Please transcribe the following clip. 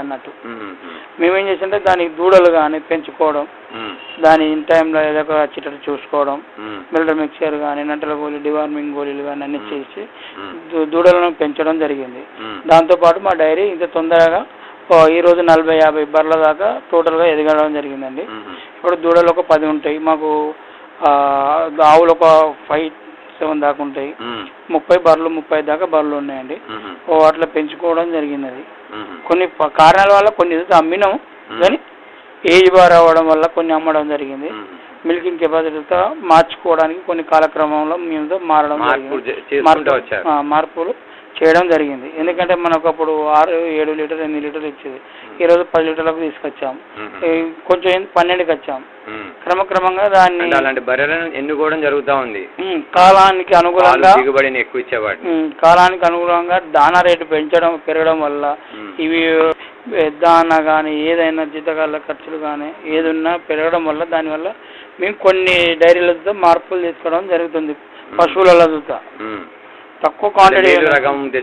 అన్నట్టు మ్మ్. మ్మ్. మేమేం చేస్తుంటే దానికి దూడలు కానీ పెంచుకోవడం మ్మ్. దాని ఇన్ టైంలో ఏదో ఒక వచ్చేటట్టు చూసుకోవడం మ్మ్. మిల్డర్ మిక్చర్ కానీ నంటల గోళీ డివార్మింగ్ గోళీలు కానీ అన్ని చేసి మ్మ్. దూ- దూడలను పెంచడం జరిగింది మ్మ్. దాంతోపాటు మా డైరీ ఇంత తొందరగా ఓ ఈ రోజు నలభై యాభై బర్ల దాకా టోటల్గా ఎదగడం జరిగిందండి మ్మ్. ఇప్పుడు దూడలు ఒక పది ఉంటాయి మాకు ఆ, ఆవులు ఒక ఫైవ్ సెవెన్ దాకా ఉంటాయి మ్మ్. ముప్పై బర్రెలు ముప్పై దాకా బర్రెలు ఉన్నాయండి మ్మ్. ఓ అట్లా పెంచుకోవడం జరిగింది అది మ్మ్. కొన్ని ప- కారణాల వల్ల కొన్ని అయితే అమ్మినాం కానీ ఏజ్ బార్ అవ్వడం వల్ల కొన్ని అమ్మడం జరిగింది మ్మ్. మిల్కింగ్ కెపాసిటీతో మార్చుకోవడానికి కొన్ని కాలక్రమంలో మేము మారడం మార్పులు జరిగింది. చే- చేసుకుంటూ మార్పు- వచ్చారు. ఆ, మార్పులు చేయడం జరిగింది ఎందుకంటే మనకు అప్పుడు ఆరు ఏడు లీటర్ ఎనిమిది లీటర్లు ఇచ్చేది ఈ రోజు పది లీటర్లకు తీసుకొచ్చాం మ్మ్. ఈ కొంచెం ఏంది పన్నెండుకి వచ్చాం మ్మ్. క్రమక్రమంగా దాన్ని అంటే అలాంటి బర్రెలను ఎన్నుకోవడం జరుగుతూ ఉంది ఉమ్, కాలానికి పాలు అనుగుణంగా దిగుబడిని ఎక్కువ ఇచ్చేవాడు ఉమ్, కాలానికి అనుగుణంగా దానా రేటు పెంచడం పెరగడం వల్ల మ్మ్. ఇవి ఏ, దానా కానీ ఏదైనా జీతకాల ఖర్చులు కానీ ఏదున్నా పెరగడం వల్ల దానివల్ల మేము కొన్ని డైరీలతో మార్పులు తీసుకోవడం జరుగుతుంది పశువుల చూత మ్మ్. తక్కువ అంటే క్వాంటిటీ మేలు రకం తెచ్చి